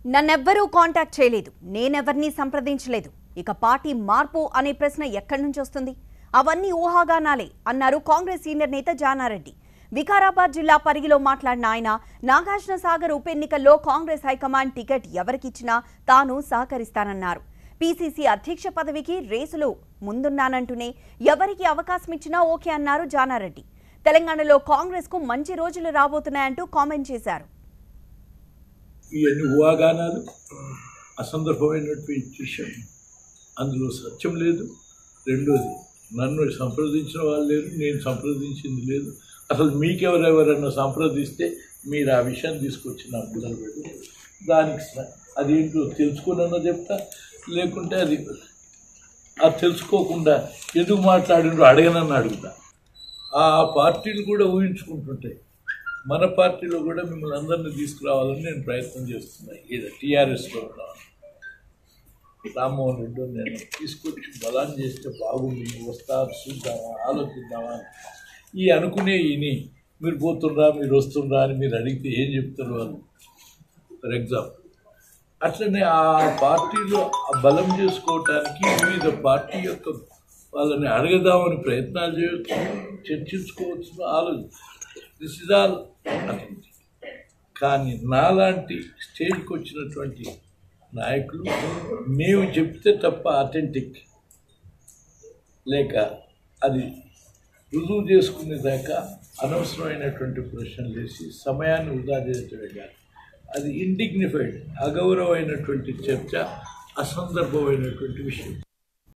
నన్నెవ్వరూ contact చేయలేదు నేనెవరిని సంప్రదించలేదు ఇక పార్టీ మార్పు అనే ప్రశ్న ఎక్కడి నుంచి వస్తుంది అవన్నీ ఊహాగానాలే అన్నారు కాంగ్రెస్ సీనియర్ నేత జానారెడ్డి వికారాబాద్ జిల్లా పరిగిలో మాట్లాడిన ఆయన నాగార్జున సాగర్ ఉప ఎన్నికల్లో కాంగ్రెస్ హైకమాండ్ టికెట్ ఎవరికిచ్చినా తాను సహకరిస్తానన్నారు పీసీసీ అధ్యక్ష పదవికి రేసులో ముందున్నానంటూనే ఎవరికి అవకాశం ఇచ్చినా ఓకే అన్నారు జానారెడ్డి తెలంగాణలో కాంగ్రెస్కు మంచి రోజులు రాబోతున్నాయంటూ కామెంట్ చేశారు ఇవన్నీ ఊహాగానాలు అసందర్భమైనటువంటి విషయం అందులో సత్యం లేదు రెండోది నన్ను సంప్రదించిన వాళ్ళు లేరు నేను సంప్రదించింది లేదు అసలు మీకెవరెవరన్నా సంప్రదిస్తే మీరు ఆ విషయాన్ని తీసుకొచ్చి నాకు మొదలుపెట్టి దానికి స- అదేంటో తెలుసుకున్నా చెప్తా లేకుంటే అది అది తెలుసుకోకుండా ఎందుకు మాట్లాడిండ్రో అడగనని అడుగుతా ఆ పార్టీలు కూడా ఊహించుకుంటుంటాయి మన పార్టీలో కూడా మిమ్మల్ని అందరినీ తీసుకురావాలని నేను ప్రయత్నం చేస్తున్నాను ఇది టీఆర్ఎస్లో ఉన్నాను రామ్మోహన్ రెడ్డి నేను తీసుకొచ్చి బలాన్ని చేస్తే బాగుంది వస్తా చూద్దామా ఆలోచిద్దామా అని. ఈ అనుకునే ఇని మీరు పోతుండ్రా మీరు వస్తుండ్రా అని మీరు అడిగితే ఏం చెప్తారు వాళ్ళు ఫర్ ఎగ్జాంపుల్ అట్లనే ఆ పార్టీలో ఆ బలం చేసుకోవటానికి వివిధ పార్టీ యొక్క వాళ్ళని అడగదామని ప్రయత్నాలు చేయొచ్చు చర్చించుకోవచ్చు ఆలోచన దిస్ ఇస్ ఆల్ కానీ నాలాంటి స్టేజ్కి వచ్చినటువంటి నాయకులు మేము చెప్తే తప్ప అథెంటిక్ లేక అది రుజువు చేసుకునేదాకా అనవసరమైనటువంటి ప్రశ్నలు వేసి సమయాన్ని వృధా చేయటమే కాదు అది ఇండిగ్నిఫైడ్ అగౌరవమైనటువంటి చర్చ అసందర్భమైనటువంటి విషయం